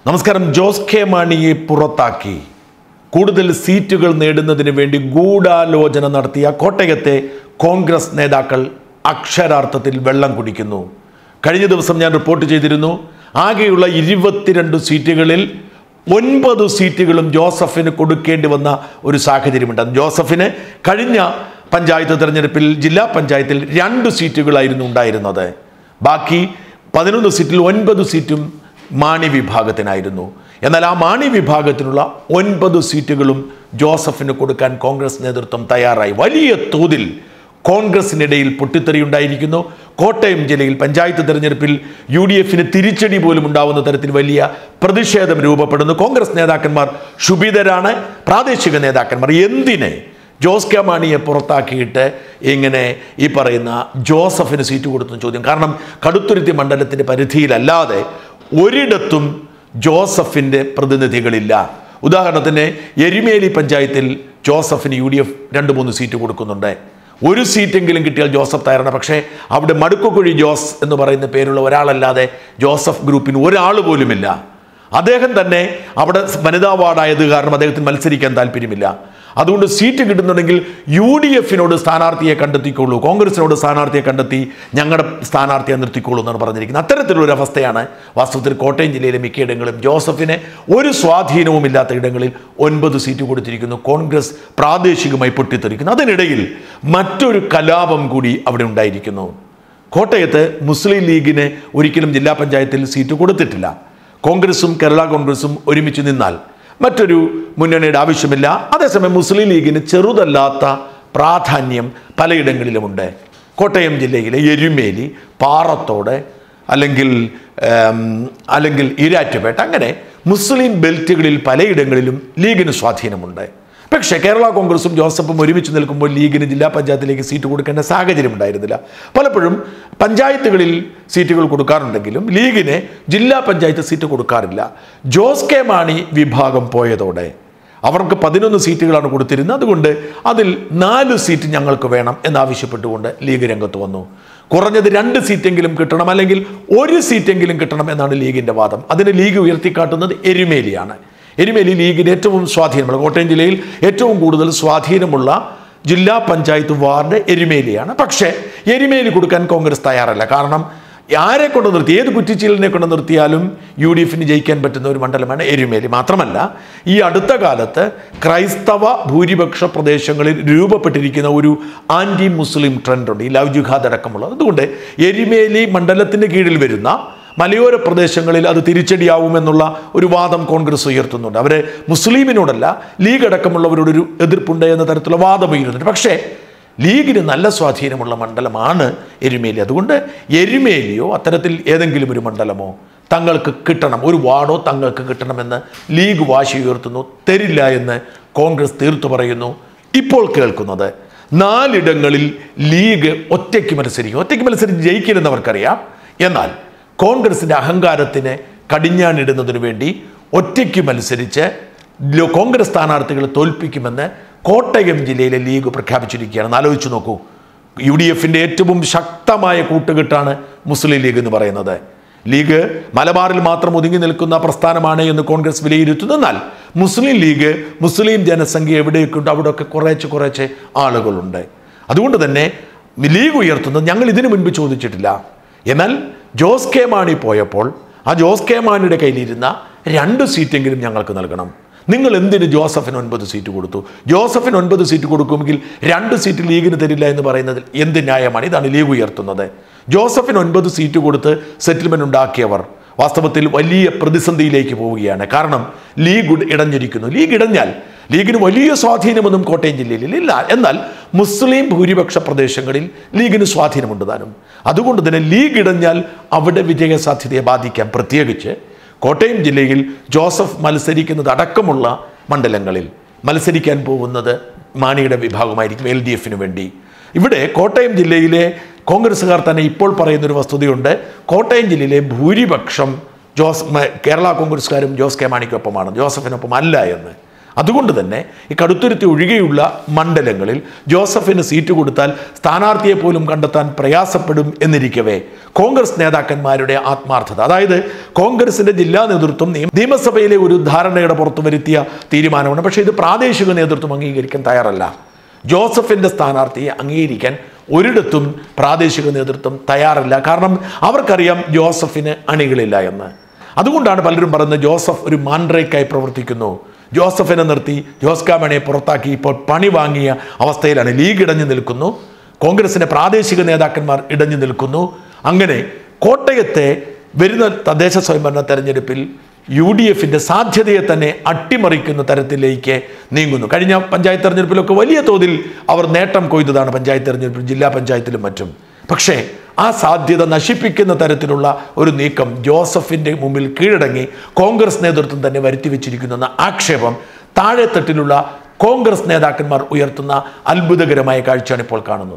നമസ്കാരം ജോസ് കെ മാണിയെ പുറത്താക്കി കൂടുതൽ സീറ്റുകൾ നേടുന്നതിന് വേണ്ടി ഗൂഢാലോചന നടത്തിയ കോട്ടയത്തെ കോൺഗ്രസ് നേതാക്കൾ അക്ഷരാർത്ഥത്തിൽ വെള്ളം കുടിക്കുന്നു കഴിഞ്ഞ ദിവസം ഞാൻ റിപ്പോർട്ട് ചെയ്തിരുന്നു ആകെയുള്ള ഇരുപത്തിരണ്ട് സീറ്റുകളിൽ ഒൻപത് സീറ്റുകളും ജോസഫിന് കൊടുക്കേണ്ടി വന്ന ഒരു സാഹചര്യമുണ്ട് അത് ജോസഫിന് കഴിഞ്ഞ പഞ്ചായത്ത് തെരഞ്ഞെടുപ്പിൽ ജില്ലാ പഞ്ചായത്തിൽ രണ്ട് സീറ്റുകളായിരുന്നു ഉണ്ടായിരുന്നത് ബാക്കി പതിനൊന്ന് സീറ്റിൽ ഒൻപത് സീറ്റും മാണി വിഭാഗത്തിനായിരുന്നു എന്നാൽ ആ മാണി വിഭാഗത്തിനുള്ള ഒൻപത് സീറ്റുകളും ജോസഫിന് കൊടുക്കാൻ കോൺഗ്രസ് നേതൃത്വം തയ്യാറായി വലിയ തോതിൽ കോൺഗ്രസിനിടയിൽ പൊട്ടിത്തെറിയുണ്ടായിരിക്കുന്നു കോട്ടയം ജില്ലയിൽ പഞ്ചായത്ത് തെരഞ്ഞെടുപ്പിൽ യു ഡി എഫിന് തിരിച്ചടി പോലും ഉണ്ടാവുന്ന തരത്തിൽ വലിയ പ്രതിഷേധം രൂപപ്പെടുന്നു കോൺഗ്രസ് നേതാക്കന്മാർ ക്ഷുഭിതരാണ് പ്രാദേശിക നേതാക്കന്മാർ എന്തിന് ജോസ് കെ മാണിയെ പുറത്താക്കിയിട്ട് ഇങ്ങനെ ഈ പറയുന്ന ജോസഫിന് സീറ്റ് കൊടുത്തു ചോദ്യം കാരണം കടുത്തുരുത്തി മണ്ഡലത്തിൻ്റെ പരിധിയിലല്ലാതെ ഒരിടത്തും ജോസഫിൻ്റെ പ്രതിനിധികളില്ല ഉദാഹരണത്തിന് എരുമേലി പഞ്ചായത്തിൽ ജോസഫിന് യു ഡി എഫ് രണ്ട് മൂന്ന് സീറ്റ് കൊടുക്കുന്നുണ്ട് ഒരു സീറ്റെങ്കിലും കിട്ടിയാൽ ജോസഫ് തയ്യാറാണ് പക്ഷേ അവിടെ മടുക്കുകുഴി ജോസ് എന്ന് പറയുന്ന പേരുള്ള ഒരാളല്ലാതെ ജോസഫ് ഗ്രൂപ്പിന് ഒരാൾ പോലുമില്ല അദ്ദേഹം തന്നെ അവിടെ വനിതാ വാർഡായത് കാരണം അദ്ദേഹത്തിന് മത്സരിക്കാൻ താല്പര്യമില്ല അതുകൊണ്ട് സീറ്റ് കിട്ടുന്നുണ്ടെങ്കിൽ യു ഡി എഫിനോട് സ്ഥാനാർത്ഥിയെ കണ്ടെത്തിക്കോളൂ കോൺഗ്രസിനോട് സ്ഥാനാർത്ഥിയെ കണ്ടെത്തി ഞങ്ങളുടെ സ്ഥാനാർത്ഥിയെ നിർത്തിക്കോളൂ എന്നാണ് പറഞ്ഞിരിക്കുന്നത് അത്തരത്തിലൊരു അവസ്ഥയാണ് വാസ്തവത്തിൽ കോട്ടയം ജില്ലയിലെ മിക്കയിടങ്ങളും ജോസഫിന് ഒരു സ്വാധീനവുമില്ലാത്ത ഇടങ്ങളിൽ ഒൻപത് സീറ്റ് കൊടുത്തിരിക്കുന്നു കോൺഗ്രസ് പ്രാദേശികമായി പൊട്ടിത്തെറിക്കുന്നു അതിനിടയിൽ മറ്റൊരു കലാപം കൂടി അവിടെ ഉണ്ടായിരിക്കുന്നു കോട്ടയത്ത് മുസ്ലിം ലീഗിന് ഒരിക്കലും ജില്ലാ പഞ്ചായത്തിൽ സീറ്റ് കൊടുത്തിട്ടില്ല കോൺഗ്രസും കേരള കോൺഗ്രസും ഒരുമിച്ച് നിന്നാൽ മറ്റൊരു മുന്നണിയുടെ ആവശ്യമില്ല അതേസമയം മുസ്ലിം ലീഗിന് ചെറുതല്ലാത്ത പ്രാധാന്യം പലയിടങ്ങളിലുമുണ്ട് കോട്ടയം ജില്ലയിലെ എരുമേലി പാറത്തോട് അല്ലെങ്കിൽ ഏം, അല്ലെങ്കിൽ ഈരാറ്റുപേട്ട അങ്ങനെ മുസ്ലിം ബെൽറ്റുകളിൽ പലയിടങ്ങളിലും ലീഗിന് സ്വാധീനമുണ്ട് പക്ഷേ കേരള കോൺഗ്രസും ജോസഫും ഒരുമിച്ച് നിൽക്കുമ്പോൾ ലീഗിന് ജില്ലാ പഞ്ചായത്തിലേക്ക് സീറ്റ് കൊടുക്കേണ്ട സാഹചര്യം ഉണ്ടായിരുന്നില്ല പലപ്പോഴും പഞ്ചായത്തുകളിൽ സീറ്റുകൾ കൊടുക്കാറുണ്ടെങ്കിലും ലീഗിന് ജില്ലാ പഞ്ചായത്ത് സീറ്റ് കൊടുക്കാറില്ല ജോസ് കെ മാണി വിഭാഗം പോയതോടെ അവർക്ക് പതിനൊന്ന് സീറ്റുകളാണ് കൊടുത്തിരുന്നത് അതുകൊണ്ട് അതിൽ നാല് സീറ്റ് ഞങ്ങൾക്ക് വേണം എന്നാവശ്യപ്പെട്ടുകൊണ്ട് ലീഗ് രംഗത്ത് വന്നു കുറഞ്ഞത് രണ്ട് സീറ്റെങ്കിലും കിട്ടണം അല്ലെങ്കിൽ ഒരു സീറ്റെങ്കിലും കിട്ടണം എന്നാണ് ലീഗിൻ്റെ വാദം അതിന് ലീഗ് ഉയർത്തിക്കാട്ടുന്നത് എരുമേലിയാണ് എരുമേലി ലീഗിന് ഏറ്റവും സ്വാധീനമുള്ള കോട്ടയം ജില്ലയിൽ ഏറ്റവും കൂടുതൽ സ്വാധീനമുള്ള ജില്ലാ പഞ്ചായത്ത് വാർഡ് എരുമേലിയാണ് പക്ഷേ എരുമേലി കൊടുക്കാൻ കോൺഗ്രസ് തയ്യാറല്ല കാരണം ആരെ കൊണ്ട് നിർത്തി ഏത് കുറ്റിച്ചീലിനെ കൊണ്ട് നിർത്തിയാലും യു ഡി എഫിന് ജയിക്കാൻ പറ്റുന്ന ഒരു മണ്ഡലമാണ് എരുമേലി മാത്രമല്ല ഈ അടുത്ത കാലത്ത് ക്രൈസ്തവ ഭൂരിപക്ഷ പ്രദേശങ്ങളിൽ രൂപപ്പെട്ടിരിക്കുന്ന ഒരു ആൻറ്റി മുസ്ലിം ട്രെൻഡുണ്ട് ഈ ലവ് ജുഹാദ് അടക്കമുള്ളത് അതുകൊണ്ട് എരുമേലി മണ്ഡലത്തിന് കീഴിൽ വരുന്ന മലയോര പ്രദേശങ്ങളിൽ അത് തിരിച്ചടിയാവുമെന്നുള്ള ഒരു വാദം കോൺഗ്രസ് ഉയർത്തുന്നുണ്ട് അവരെ മുസ്ലിമിനോടല്ല ലീഗ് അടക്കമുള്ളവരോടൊരു എതിർപ്പുണ്ട് എന്ന തരത്തിലുള്ള വാദം ഉയരുന്നുണ്ട് പക്ഷേ ലീഗിന് നല്ല സ്വാധീനമുള്ള മണ്ഡലമാണ് എരുമേലി അതുകൊണ്ട് എരുമേലിയോ അത്തരത്തിൽ ഏതെങ്കിലും ഒരു മണ്ഡലമോ തങ്ങൾക്ക് കിട്ടണം ഒരു വാർഡോ തങ്ങൾക്ക് കിട്ടണമെന്ന് ലീഗ് വാശി ഉയർത്തുന്നു തരില്ല എന്ന് കോൺഗ്രസ് തീർത്തു പറയുന്നു ഇപ്പോൾ കേൾക്കുന്നത് നാലിടങ്ങളിൽ ലീഗ് ഒറ്റയ്ക്ക് മത്സരിക്കും ഒറ്റയ്ക്ക് മത്സരിച്ച് ജയിക്കില്ലെന്ന് അവർക്കറിയാം എന്നാൽ കോൺഗ്രസിൻ്റെ അഹങ്കാരത്തിന് കടിഞ്ഞാണിടുന്നതിനു വേണ്ടി ഒറ്റയ്ക്ക് മത്സരിച്ച് ലോ- കോൺഗ്രസ് സ്ഥാനാർത്ഥികളെ തോൽപ്പിക്കുമെന്ന് കോട്ടയം ജില്ലയിലെ ലീഗ് പ്രഖ്യാപിച്ചിരിക്കുകയാണ് ആലോചിച്ച് നോക്കൂ യു ഡി എഫിൻ്റെ ഏറ്റവും ശക്തമായ കൂട്ടുകെട്ടാണ് മുസ്ലിം ലീഗ് എന്ന് പറയുന്നത് ലീഗ് മലബാറിൽ മാത്രം ഒതുങ്ങി നിൽക്കുന്ന പ്രസ്ഥാനമാണ് എന്ന് കോൺഗ്രസ് വിലയിരുത്തുന്നു എന്നാൽ മുസ്ലിം ലീഗ് മുസ്ലിം ജനസംഖ്യ എവിടെയൊക്കെ ഉണ്ട് അവിടെയൊക്കെ കുറേശ്ശെ കുറേശ്ശെ ആളുകളുണ്ട് അതുകൊണ്ട് തന്നെ ലീഗ് ഉയർത്തുന്നത് ഞങ്ങൾ ഇതിനു മുൻപ് ചോദിച്ചിട്ടില്ല എന്നാൽ ജോസ് കെ മാണി പോയപ്പോൾ ആ ജോസ് കെ മാണിയുടെ കയ്യിലിരുന്ന രണ്ട് സീറ്റെങ്കിലും ഞങ്ങൾക്ക് നൽകണം നിങ്ങൾ എന്തിന് ജോസഫിന് ഒൻപത് സീറ്റ് കൊടുത്തു ജോസഫിന് ഒൻപത് സീറ്റ് കൊടുക്കുമെങ്കിൽ രണ്ട് സീറ്റ് ലീഗിന് തരില്ല എന്ന് പറയുന്നതിൽ എന്ത് ന്യായമാണ് ഇതാണ് ലീഗ് ഉയർത്തുന്നത് ജോസഫിന് ഒൻപത് സീറ്റ് കൊടുത്ത് സെറ്റിൽമെന്റ് ഉണ്ടാക്കിയവർ വാസ്തവത്തിൽ വലിയ പ്രതിസന്ധിയിലേക്ക് പോവുകയാണ് കാരണം ലീഗ് ഉഡ് ഇടഞ്ഞിരിക്കുന്നു ലീഗ് ഇടഞ്ഞാൽ ലീഗിന് വലിയ സ്വാധീനമൊന്നും കോട്ടയം ജില്ലയിൽ ഇല്ല എന്നാൽ മുസ്ലിം ഭൂരിപക്ഷ പ്രദേശങ്ങളിൽ ലീഗിന് സ്വാധീനമുണ്ട് താനും അതുകൊണ്ട് തന്നെ ലീഗ് ഇടഞ്ഞാൽ അവിടെ വിജയസാധ്യതയെ ബാധിക്കാം പ്രത്യേകിച്ച് കോട്ടയം ജില്ലയിൽ ജോസഫ് മത്സരിക്കുന്നത് അടക്കമുള്ള മണ്ഡലങ്ങളിൽ മത്സരിക്കാൻ പോകുന്നത് മാണിയുടെ വിഭാഗമായിരിക്കും എൽ ഡി എഫിന് വേണ്ടി ഇവിടെ കോട്ടയം ജില്ലയിലെ കോൺഗ്രസ്സുകാർ തന്നെ ഇപ്പോൾ പറയുന്നൊരു വസ്തുതയുണ്ട് കോട്ടയം ജില്ലയിലെ ഭൂരിപക്ഷം ജോസ് മ- കേരള കോൺഗ്രസ്സുകാരും ജോസ് കെ മാണിക്കൊപ്പമാണ് ജോസഫിനൊപ്പം അല്ല എന്ന് അതുകൊണ്ട് തന്നെ ഈ കടുത്തുരുത്തി ഒഴികെയുള്ള മണ്ഡലങ്ങളിൽ ജോസഫിന് സീറ്റ് കൊടുത്താൽ സ്ഥാനാർത്ഥിയെ പോലും കണ്ടെത്താൻ പ്രയാസപ്പെടും എന്നിരിക്കവേ കോൺഗ്രസ് നേതാക്കന്മാരുടെ ആത്മാർത്ഥത അതായത് കോൺഗ്രസിന്റെ ജില്ലാ നേതൃത്വം നിയ- നിയമസഭയിലെ ഒരു ധാരണയുടെ പുറത്തു വരുത്തിയ തീരുമാനമാണ് പക്ഷേ ഇത് പ്രാദേശിക നേതൃത്വം അംഗീകരിക്കാൻ തയ്യാറല്ല ജോസഫിന്റെ സ്ഥാനാർത്ഥിയെ അംഗീകരിക്കാൻ ഒരിടത്തും പ്രാദേശിക നേതൃത്വം തയ്യാറല്ല കാരണം അവർക്കറിയാം ജോസഫിന് അണികളില്ല എന്ന് അതുകൊണ്ടാണ് പലരും പറയുന്നത് ജോസഫ് ഒരു മാൻഡ്രേക്കായി പ്രവർത്തിക്കുന്നു ജോസഫിനെ നിർത്തി ജോസ് കാമണിയെ പുറത്താക്കി ഇപ്പോൾ പണി വാങ്ങിയ അവസ്ഥയിലാണ് ലീഗ് ഇടഞ്ഞു നിൽക്കുന്നു കോൺഗ്രസിന്റെ പ്രാദേശിക നേതാക്കന്മാർ ഇടഞ്ഞു നിൽക്കുന്നു അങ്ങനെ കോട്ടയത്തെ വരുന്ന തദ്ദേശ സ്വയംഭരണ തെരഞ്ഞെടുപ്പിൽ യു ഡി എഫിന്റെ സാധ്യതയെ തന്നെ അട്ടിമറിക്കുന്ന തരത്തിലേക്ക് നീങ്ങുന്നു കഴിഞ്ഞ പഞ്ചായത്ത് തെരഞ്ഞെടുപ്പിലൊക്കെ വലിയ തോതിൽ അവർ നേട്ടം കൊയ്തതാണ് പഞ്ചായത്ത് തെരഞ്ഞെടുപ്പിൽ ജില്ലാ പഞ്ചായത്തിലും മറ്റും പക്ഷേ ആ സാധ്യത നശിപ്പിക്കുന്ന തരത്തിലുള്ള ഒരു നീക്കം ജോസഫിന്റെ മുമ്പിൽ കീഴടങ്ങി കോൺഗ്രസ് നേതൃത്വം തന്നെ വരുത്തി വെച്ചിരിക്കുന്നു എന്ന ആക്ഷേപം താഴെത്തട്ടിലുള്ള കോൺഗ്രസ് നേതാക്കന്മാർ ഉയർത്തുന്ന അത്ഭുതകരമായ കാഴ്ചയാണ് ഇപ്പോൾ കാണുന്നത്